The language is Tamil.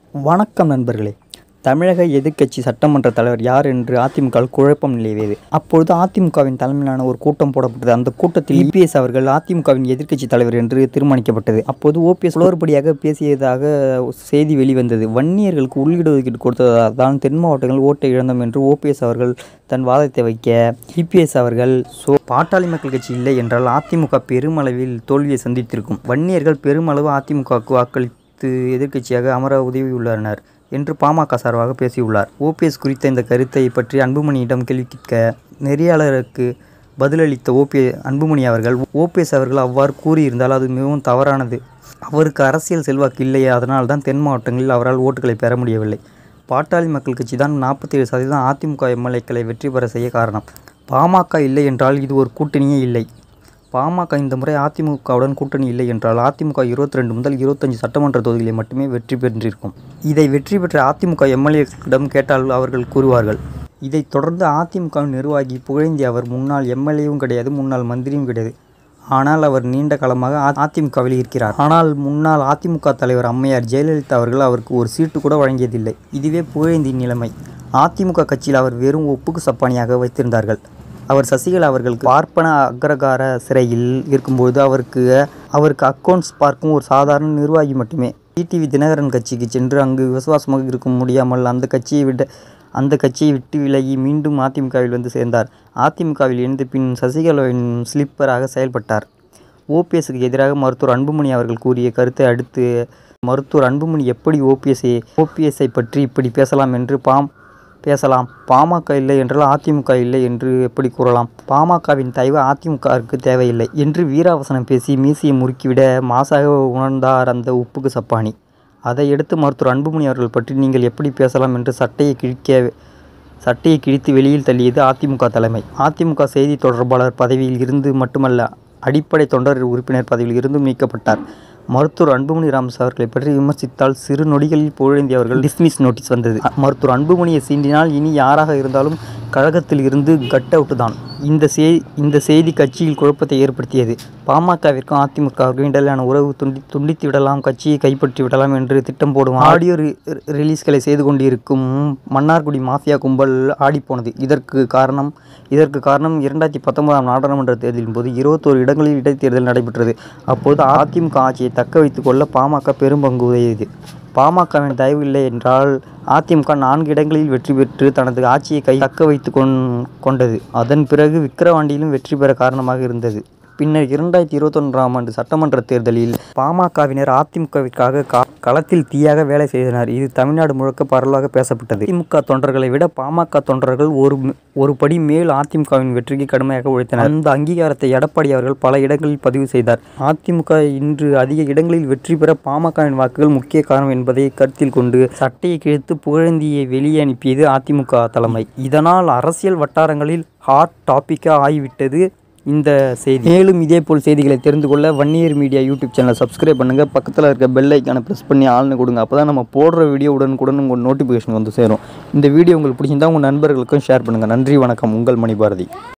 வணக்கம் நண்பர்களே தமிழக எதிர்க்கட்சி சட்டமன்ற தலைவர் யார் என்று அதிமுக குழப்பம் நிலவியது அப்பொழுது அதிமுகவின் தலைமையிலான ஒரு கூட்டம் போடப்பட்டது அந்த கூட்டத்தில் இபிஎஸ் அவர்கள் அதிமுகவின் எதிர்க்கட்சி தலைவர் என்று தீர்மானிக்கப்பட்டது அப்போது ஓபிஎஸ் குளறுபடியாக பேசியதாக செய்தி வெளிவந்தது வன்னியர்களுக்கு உள்ளீடு ஒதுக்கீடு கொடுத்ததால் தான் தென் மாவட்டங்கள் ஓட்டை இழந்தோம் என்று ஓபிஎஸ் அவர்கள் தன் வாதத்தை வைக்க இபிஎஸ் அவர்கள் சோ பாட்டாளி மக்கள் கட்சி இல்லை என்றால் அதிமுக பெருமளவில் தோல்வியை சந்தித்திருக்கும் வன்னியர்கள் பெருமளவு அதிமுகவுக்கு வாக்களித்து எதிர்க்கட்சியாக அமர உதவியுள்ளனர் என்று பாமக சார்பாக பேசியுள்ளார் ஓபிஎஸ் குறித்த இந்த கருத்தை பற்றி அன்புமணியிடம் கேள்வி கேட்க நெறியாளருக்கு பதிலளித்த ஓபி அன்புமணி அவர்கள் ஓபிஎஸ் அவர்கள் அவ்வாறு கூறியிருந்தால் அது மிகவும் தவறானது அவருக்கு அரசியல் செல்வாக்கு இல்லையே அதனால் தான் தென் மாவட்டங்களில் அவரால் ஓட்டுகளை பெற முடியவில்லை பாட்டாளி மக்கள் கட்சி தான் நாற்பத்தேழு சதவீதம் அதிமுக எம்எல்ஏக்களை வெற்றி பெற செய்ய காரணம் பாமக இல்லை என்றால் இது ஒரு கூட்டணியே இல்லை பாமக இந்த முறை அதிமுகவுடன் கூட்டணி இல்லை என்றால் அதிமுக இருபத்தி ரெண்டு முதல் இருபத்தஞ்சு சட்டமன்ற தொகுதிகளை மட்டுமே வெற்றி பெற்றிருக்கும் இதை வெற்றி பெற்ற அதிமுக எம்எல்ஏக்களிடம் கேட்டால் அவர்கள் கூறுவார்கள் இதைத் தொடர்ந்து அதிமுகவின் நிர்வாகி புகழேந்தி அவர் முன்னாள் எம்எல்ஏவும் கிடையாது முன்னாள் மந்திரியும் கிடையாது ஆனால் அவர் நீண்ட காலமாக அ- அதிமுகவில் இருக்கிறார் ஆனால் முன்னாள் அதிமுக தலைவர் அம்மையார் ஜெயலலிதா அவர்கள் அவருக்கு ஒரு சீட்டு கூட வழங்கியதில்லை இதுவே புகழேந்தியின் நிலைமை அதிமுக கட்சியில் அவர் வெறும் ஒப்புக்கு சப்பானியாக வைத்திருந்தார்கள் அவர் சசிகலா அவர்களுக்கு பார்ப்பன அக்ரகார சிறையில் இருக்கும்போது அவருக்கு அவருக்கு அக்கௌண்ட்ஸ் பார்க்கும் ஒரு சாதாரண நிர்வாகி மட்டுமே டிடிவி தினகரன் கட்சிக்கு சென்று அங்கு விசுவாசமாக இருக்க முடியாமல் அந்த கட்சியை விட அந்த கட்சியை விட்டு விலகி மீண்டும் அதிமுகவில் வந்து சேர்ந்தார் அதிமுகவில் இணைந்த பின் சசிகலாவின் ஸ்லிப்பராக செயல்பட்டார் ஓபிஎஸ்க்கு எதிராக மருத்துவர் அன்புமணி அவர்கள் கூறிய கருத்தை அடுத்து மருத்துவர் அன்புமணி எப்படி ஓபிஎஸ்ஐ ஓபிஎஸ்ஐ பற்றி இப்படி பேசலாம் என்று பாம் பேசலாம் பாமக இல்லை என்றால் அதிமுக இல்லை என்று எப்படி கூறலாம் பாமகவின் தயவு அதிமுகவிற்கு தேவையில்லை என்று வீராவசனம் பேசி மீசையை முறுக்கிவிட மாசாக உணர்ந்தார் அந்த உப்புக்கு சப்பானி அதை எடுத்து மருத்துவர் அன்புமணி அவர்கள் பற்றி நீங்கள் எப்படி பேசலாம் என்று சட்டையை கிழிக்க சட்டையை கிழித்து வெளியில் தள்ளியது அதிமுக தலைமை அதிமுக செய்தி தொடர்பாளர் பதவியில் இருந்து மட்டுமல்ல அடிப்படை தொண்டர் உறுப்பினர் பதவியில் இருந்தும் நீக்கப்பட்டார் மருத்துவர் அன்புமணி ராமஸ் அவர்களை பற்றி விமர்சித்தால் சிறு நொடிகளில் புகழேந்தி அவர்கள் டிஸ்மிஸ் நோட்டீஸ் வந்தது அ- மருத்துவர் அன்புமணியை சீண்டினால் இனி யாராக இருந்தாலும் கழகத்தில் இருந்து கட் அவுட் தான் இந்த செய் இந்த செய்தி கட்சியில் குழப்பத்தை ஏற்படுத்தியது பாமகவிற்கும் அதிமுகவிற்கும் இடையிலான உறவு துண்டி துண்டித்து விடலாம் கட்சியை கைப்பற்றி விடலாம் என்று திட்டம் போடும் ஆடியோ ரி- ரி- ரிலீஸ்களை செய்து கொண்டிருக்கும் மன்னார்குடி மாஃபியா கும்பல் ஆடிப்போனது இதற்கு காரணம் இதற்கு காரணம் இரண்டாயிரத்தி பத்தொன்பதாம் நாடாளுமன்ற தேர்தலின் போது இருபத்தோரு இடங்களில் இடைத்தேர்தல் நடைபெற்றது அப்போது அதிமுக ஆட்சியை தக்க வைத்துக் கொள்ள பாமக பெரும் பங்கு உதவியது பாமகவின் தயவு இல்லை என்றால் அதிமுக நான்கு இடங்களில் வெற்றி பெற்று தனது ஆட்சியை கை தக்க வைத்து கொண் கொண்டது அதன் பிறகு விக்கிரவாண்டியிலும் வெற்றி பெற காரணமாக இருந்தது பின்னர் இரண்டாயிரத்தி இருபத்தொன்றாம் ஆண்டு சட்டமன்ற தேர்தலில் பாமகவினர் அதிமுகவிற்காக கா களத்தில் தீயாக வேலை செய்தனர் இது தமிழ்நாடு முழுக்க பரவலாக பேசப்பட்டது திமுக தொண்டர்களை விட பாமக தொண்டர்கள் ஒரு ம- ஒரு படி மேல் அதிமுகவின் வெற்றிக்கு கடுமையாக உழைத்தனர் அந்த அங்கீகாரத்தை எடப்பாடி அவர்கள் பல இடங்களில் பதிவு செய்தார் அதிமுக இன்று அதிக இடங்களில் வெற்றி பெற பாமகவின் வாக்குகள் முக்கிய காரணம் என்பதை கருத்தில் கொண்டு சட்டையை கிழித்து புகழேந்தியை வெளியே அனுப்பியது அதிமுக தலைமை இதனால் அரசியல் வட்டாரங்களில் ஹாட் டாபிக்காக ஆகிவிட்டது இந்த செய்தி மேலும் இதே போல் செய்திகளை தெரிந்து கொள்ள வன்னியர் மீடியா யூடியூப் சேனலை சப்ஸ்கிரைப் பண்ணுங்கள் பக்கத்தில் இருக்க பெல் ஐக்கானை ப்ரெஸ் பண்ணி ஆள்னு கொடுங்க அப்போ தான் நம்ம போடுற வீடியோ உடனுக்குடன் உங்கள் நோட்டிஃபிகேஷன் வந்து சேரும் இந்த வீடியோ உங்களுக்கு பிடிச்சிருந்தா உங்கள் நண்பர்களுக்கும் ஷேர் பண்ணுங்கள் நன்றி வணக்கம் உங்கள் மணிபாரதி